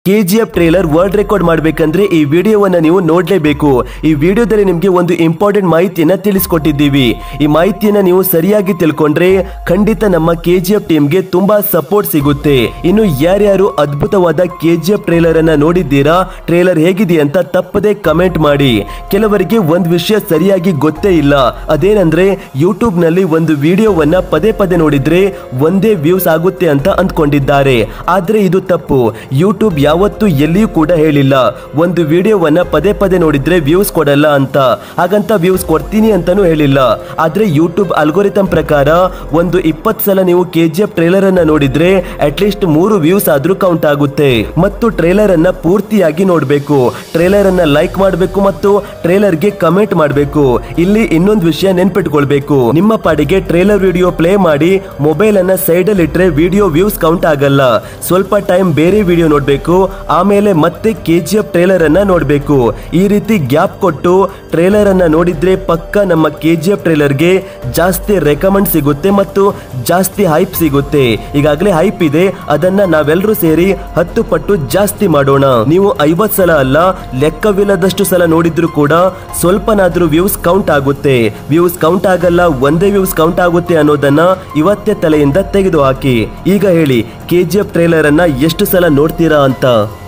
KGF trailer world record ಮಾಡಬೇಕಂದ್ರೆ ಈ ವಿಡಿಯೋವನ್ನ ನೀವು ನೋಡ್ಲೇಬೇಕು ಈ ವಿಡಿಯೋದಲ್ಲಿ ನಿಮಗೆ ಒಂದು ಇಂಪಾರ್ಟೆಂಟ್ ಮಾಹಿತಿಯನ್ನ ತಿಳಿಸ್ಕೊಟ್ಟಿದ್ದೀವಿ ಈ ಮಾಹಿತಿಯನ್ನ ನೀವು ಸರಿಯಾಗಿ ತಿಳ್ಕೊಂಡ್ರೆ ಖಂಡಿತ ನಮ್ಮ ಕೆಜಿಎಫ್ ಟೀಮ್ಗೆ ತುಂಬಾ ಸಪೋರ್ಟ್ ಸಿಗುತ್ತೆ ಇನ್ನು ಯಾರ್ಯಾರು ಅದ್ಭುತವಾದ ಕೆಜಿಎಫ್ ಟ್ರೇಲರ್ ಅನ್ನ ನೋಡಿದ್ದೀರಾ ಟ್ರೇಲರ್ ಹೇಗಿದೆ ಅಂತ ತಪ್ಪದೆ ಕಮೆಂಟ್ ಮಾಡಿ ಕೆಲವರಿಗೆ ಒಂದು ವಿಷಯ ಸರಿಯಾಗಿ ಗೊತ್ತೇ ಇಲ್ಲ ಅದೇನಂದ್ರೆ ಯೂಟ್ಯೂಬ್ ನಲ್ಲಿ ಒಂದು ವಿಡಿಯೋವನ್ನ ಪದೇ ಪದೇ ನೋಡಿದ್ರೆ ಒಂದೇ ವ್ಯೂಸ್ ಆಗುತ್ತೆ ಅಂತ ಅಂದ್ಕೊಂಡಿದ್ದಾರೆ ಆದ್ರೆ ಇದು ತಪ್ಪು ಯೂಟ್ಯೂಬ್ ಯಾವತ್ತೂ ಎಲ್ಲಿಯೂ ಕೂಡ ಹೇಳಿಲ್ಲ ಒಂದು ವಿಡಿಯೋವನ್ನ ಪದೇ ಪದೇ ನೋಡಿದ್ರೆ ವ್ಯೂಸ್ ಕೊಡಲ್ಲ ಅಂತ ಹಾಗಂತ ವ್ಯೂಸ್ ಕೊಡ್ತೀನಿ ಅಂತಾನೂ ಹೇಳಿಲ್ಲ ಆದ್ರೆ ಯೂಟ್ಯೂಬ್ ಅಲ್ಗೋರಿಥಮ್ ಪ್ರಕಾರ ಒಂದು ಇಪ್ಪತ್ತು ಸಲ ನೀವು ಕೆ ಜಿ ಎಫ್ ಟ್ರೇಲರ್ ಅನ್ನ ನೋಡಿದ್ರೆ ಅಟ್ಲೀಸ್ಟ್ ಮೂರು ವ್ಯೂಸ್ ಆದ್ರೂ ಕೌಂಟ್ ಆಗುತ್ತೆ ಮತ್ತು ಟ್ರೇಲರ್ ಅನ್ನ ಪೂರ್ತಿಯಾಗಿ ನೋಡಬೇಕು ಟ್ರೇಲರ್ ಅನ್ನ ಲೈಕ್ ಮಾಡಬೇಕು ಮತ್ತು ಟ್ರೇಲರ್ಗೆ ಕಮೆಂಟ್ ಮಾಡಬೇಕು ಇಲ್ಲಿ ಇನ್ನೊಂದು ವಿಷಯ ನೆನ್ಪಿಟ್ಕೊಳ್ಬೇಕು ನಿಮ್ಮ ಪಾಡಿಗೆ ಟ್ರೇಲರ್ ವಿಡಿಯೋ ಪ್ಲೇ ಮಾಡಿ ಮೊಬೈಲ್ ಅನ್ನ ಸೈಡ್ ಅಲ್ಲಿ ಇಟ್ರೆ ವಿಡಿಯೋ ವ್ಯೂಸ್ ಕೌಂಟ್ ಆಗಲ್ಲ ಸ್ವಲ್ಪ ಟೈಮ್ ಬೇರೆ ವಿಡಿಯೋ ನೋಡಬೇಕು ಆಮೇಲೆ ಮತ್ತೆ ಕೆ ಜಿ ಎಫ್ ಟ್ರೇಲರ್ ಅನ್ನ ನೋಡಬೇಕು ಈ ರೀತಿ ಗ್ಯಾಪ್ ಕೊಟ್ಟು ಟ್ರೇಲರ್ ಅನ್ನ ನೋಡಿದ್ರೆ ಪಕ್ಕ ನಮ್ಮ ಕೆ ಜಿ ಎಫ್ ಟ್ರೇಲರ್ಗೆ ಜಾಸ್ತಿ ರೆಕಮೆಂಡ್ ಸಿಗುತ್ತೆ ಮತ್ತು ಜಾಸ್ತಿ ಹೈಪ್ ಸಿಗುತ್ತೆ ಈಗಾಗಲೇ ಹೈಪ್ ಇದೆ ಅದನ್ನ ನಾವೆಲ್ಲರೂ ಸೇರಿ ಹತ್ತು ಪಟ್ಟು ಜಾಸ್ತಿ ಮಾಡೋಣ ನೀವು ಐವತ್ ಸಲ ಅಲ್ಲ ಲೆಕ್ಕವಿಲ್ಲದಷ್ಟು ಸಲ ನೋಡಿದ್ರು ಕೂಡ ಸ್ವಲ್ಪನಾದ್ರೂ ವ್ಯೂಸ್ ಕೌಂಟ್ ಆಗುತ್ತೆ ವ್ಯೂಸ್ ಕೌಂಟ್ ಆಗಲ್ಲ ಒಂದೇ ವ್ಯೂಸ್ ಕೌಂಟ್ ಆಗುತ್ತೆ ಅನ್ನೋದನ್ನ ಇವತ್ತೇ ತಲೆಯಿಂದ ತೆಗೆದು ಹಾಕಿ ಈಗ ಹೇಳಿ ಕೆ ಜಿ ಎಫ್ ಟ್ರೇಲರ್ ಅನ್ನ ಎಷ್ಟು ಸಲ ನೋಡ್ತೀರಾ ಅಂತ